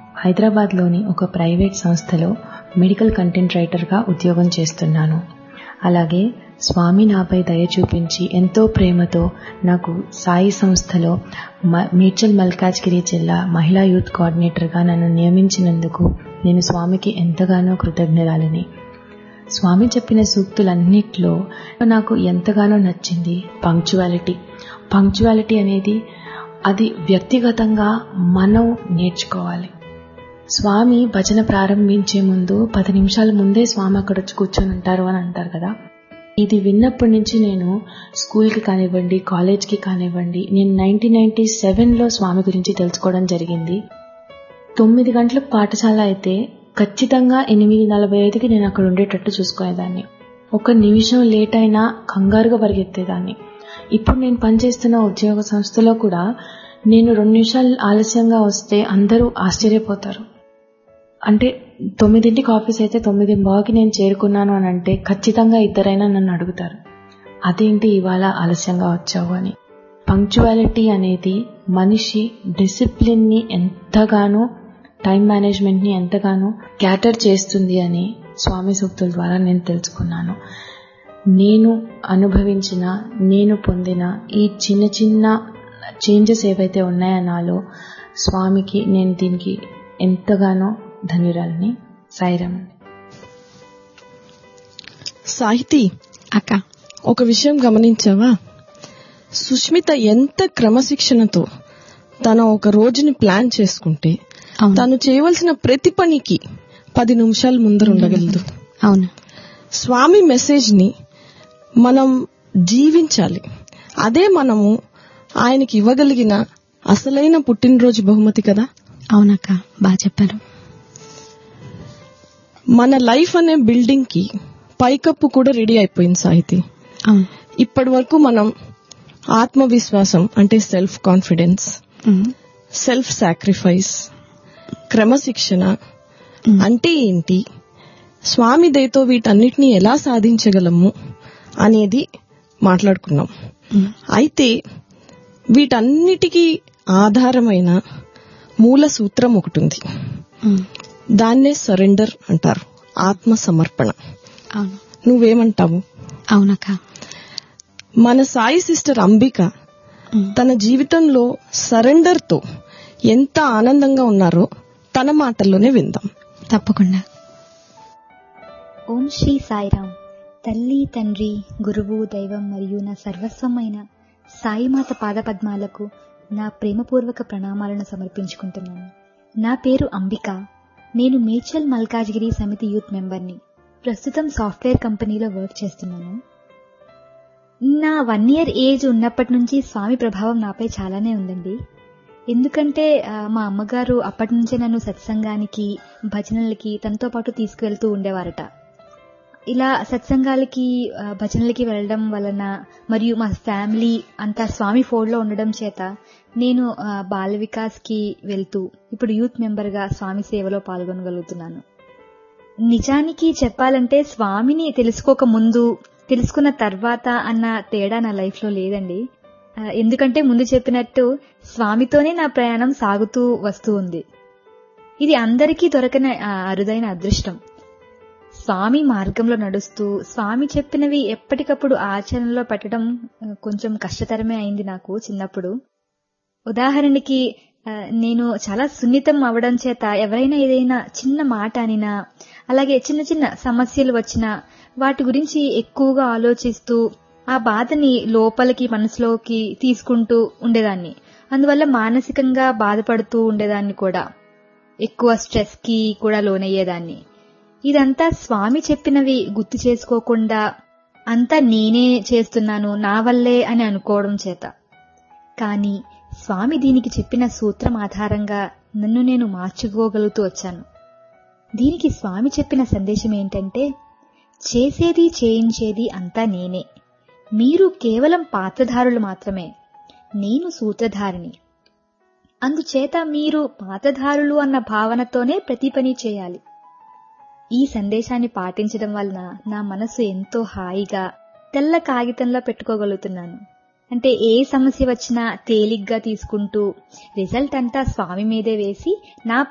హైదరాబాద్లోని ఒక ప్రైవేట్ సంస్థలో మెడికల్ కంటెంట్ రైటర్గా ఉద్యోగం చేస్తున్నాను అలాగే స్వామి నాపై దయ చూపించి ఎంతో ప్రేమతో నాకు సాయి సంస్థలో మేడ్చల్ మల్కాజ్గిరి జిల్లా మహిళా యూత్ కోఆర్డినేటర్గా నన్ను నియమించినందుకు నేను స్వామికి ఎంతగానో కృతజ్ఞరాలని స్వామి చెప్పిన సూక్తులన్నిట్లో నాకు ఎంతగానో నచ్చింది పంక్చువాలిటీ పంక్చువాలిటీ అనేది అది వ్యక్తిగతంగా మనం నేర్చుకోవాలి స్వామి భజన ప్రారంభించే ముందు పది నిమిషాల ముందే స్వామి అక్కడ వచ్చి కూర్చొని ఉంటారు అని అంటారు కదా ఇది విన్నప్పటి నుంచి నేను స్కూల్కి కానివ్వండి కాలేజ్కి కానివ్వండి నేను నైన్టీన్ నైన్టీ సెవెన్లో స్వామి గురించి తెలుసుకోవడం జరిగింది తొమ్మిది గంటలకు పాఠశాల అయితే ఖచ్చితంగా ఎనిమిది నలభై ఐదుకి నేను అక్కడ ఉండేటట్టు చూసుకునేదాన్ని ఒక నిమిషం లేట్ అయినా కంగారుగా పరిగెత్తేదాన్ని ఇప్పుడు నేను పనిచేస్తున్న ఉద్యోగ సంస్థలో కూడా నేను రెండు నిమిషాలు ఆలస్యంగా వస్తే అందరూ ఆశ్చర్యపోతారు అంటే తొమ్మిదింటికి ఆఫీస్ అయితే తొమ్మిది బాకి నేను చేరుకున్నాను అని అంటే ఖచ్చితంగా ఇద్దరైనా నన్ను అడుగుతారు అదేంటి ఇవాళ ఆలస్యంగా వచ్చావు అని పంక్చువాలిటీ అనేది మనిషి డిసిప్లిన్ని ఎంతగానో టైం మేనేజ్మెంట్ని ఎంతగానో క్యాటర్ చేస్తుంది అని స్వామి సూక్తుల ద్వారా నేను తెలుసుకున్నాను నేను అనుభవించిన నేను పొందిన ఈ చిన్న చిన్న చేంజెస్ ఏవైతే ఉన్నాయో నాలో స్వామికి నేను దీనికి ఎంతగానో ధన్యురాలని సాయిరామ్ సాహితి అక్క ఒక విషయం గమనించావా సుష్మిత ఎంత క్రమశిక్షణతో తన ఒక రోజుని ప్లాన్ చేసుకుంటే అవును. తను చేయవలసిన ప్రతి పనికి పది నిమిషాలు ముందర ఉండగలదు అవును స్వామి మెసేజ్ ని మనం జీవించాలి అదే మనము ఆయనకి ఇవ్వగలిగిన అసలైన పుట్టినరోజు బహుమతి కదా అవునక్క బాగా చెప్పారు మన లైఫ్ అనే బిల్డింగ్ కి పైకప్పు కూడా రెడీ అయిపోయింది సాహితి అవును ఇప్పటి వరకు మనం ఆత్మవిశ్వాసం అంటే self confidence um. Self sacrifice క్రమశిక్షణ ఉమ్. అంటే ఏంటి స్వామి దయతో వీటన్నిటిని ఎలా సాధించగలము అనేది మాట్లాడుకున్నాం ఉమ్. అయితే వీటన్నిటికీ ఆధారమైన మూల సూత్రం ఒకటి ఉంది ఉమ్. దాన్నే సరెండర్ అంటారు ఆత్మ సమర్పణ అవును నువ్వేమంటావు అవునక్క మన సాయి సిస్టర్ అంబిక ఉమ్. తన జీవితంలో సరెండర్ తో ఎంత ఆనందంగా ఉన్నారో తన మాటల్లోనే విందాం తప్పకుండా ఓం శ్రీ సాయిరామ్ తల్లి తండ్రి గురువు దైవం మరియు నా సర్వస్వమైన సాయిమాత పాదపద్మాలకు నా ప్రేమపూర్వక ప్రణామాలను సమర్పించుకుంటున్నాను నా పేరు అంబిక నేను మేచల్ మల్కాజ్గిరి సమితి యూత్ మెంబర్ని ప్రస్తుతం సాఫ్ట్వేర్ కంపెనీలో వర్క్ చేస్తున్నాను నా వన్ ఇయర్ ఏజ్ ఉన్నప్పటి నుంచి స్వామి ప్రభావం నాపై చాలానే ఉందండి ఎందుకంటే ఆ, మా అమ్మగారు అప్పటి నుంచే నన్ను సత్సంగానికి భజనలకి తనతో పాటు తీసుకువెళ్తూ ఉండేవారట ఇలా సత్సంగాలకి ఆ, భజనలకి వెళ్ళడం వలన మరియు మా ఫ్యామిలీ అంతా స్వామి ఫోల్డ్లో ఉండడం చేత నేను ఆ, బాల వికాస్కి వెళ్తూ ఇప్పుడు యూత్ మెంబర్గా స్వామి సేవలో పాల్గొనగలుగుతున్నాను నిజానికి చెప్పాలంటే స్వామిని తెలుసుకోక ముందు తెలుసుకున్న తర్వాత అన్న తేడా నా లైఫ్లో లేదండి ఆ, ఎందుకంటే ముందు చెప్పినట్టు స్వామితోనే నా ప్రయాణం సాగుతూ వస్తూ ఉంది ఇది అందరికీ దొరకని ఆ, అరుదైన అదృష్టం స్వామి మార్గంలో నడుస్తూ స్వామి చెప్పినవి ఎప్పటికప్పుడు ఆచరణలో పెట్టడం ఆ, కొంచెం కష్టతరమే అయింది నాకు చిన్నప్పుడు ఉదాహరణకి ఆ, నేను చాలా సున్నితం అవడం చేత ఎవరైనా ఏదైనా చిన్న మాట అనినా అలాగే చిన్న చిన్న సమస్యలు వచ్చినా వాటి గురించి ఎక్కువగా ఆలోచిస్తూ ఆ బాధని లోపలికి మనసులోకి తీసుకుంటూ ఉండేదాన్ని అందువల్ల మానసికంగా బాధపడుతూ ఉండేదాన్ని కూడా ఎక్కువ స్ట్రెస్ కి కూడా లోనయ్యేదాన్ని ఇదంతా స్వామి చెప్పినవి గుర్తు చేసుకోకుండా అంతా నేనే చేస్తున్నాను నా వల్లే అని అనుకోవడం చేత కానీ స్వామి దీనికి చెప్పిన సూత్రం ఆధారంగా నన్ను నేను మార్చుకోగలుగుతూ వచ్చాను దీనికి స్వామి చెప్పిన సందేశం ఏంటంటే చేసేది చేయించేది అంతా నేనే మీరు కేవలం పాత్రధారులు మాత్రమే నేను సూత్రధారిని అందుచేత మీరు పాత్రధారులు అన్న భావనతోనే ప్రతి పని చేయాలి ఈ సందేశాన్ని పాటించడం వలన నా మనసు ఎంతో హాయిగా తెల్ల కాగితంలో పెట్టుకోగలుగుతున్నాను అంటే ఏ సమస్య వచ్చినా తేలిగ్గా తీసుకుంటూ రిజల్ట్ అంతా స్వామి మీదే వేసి నా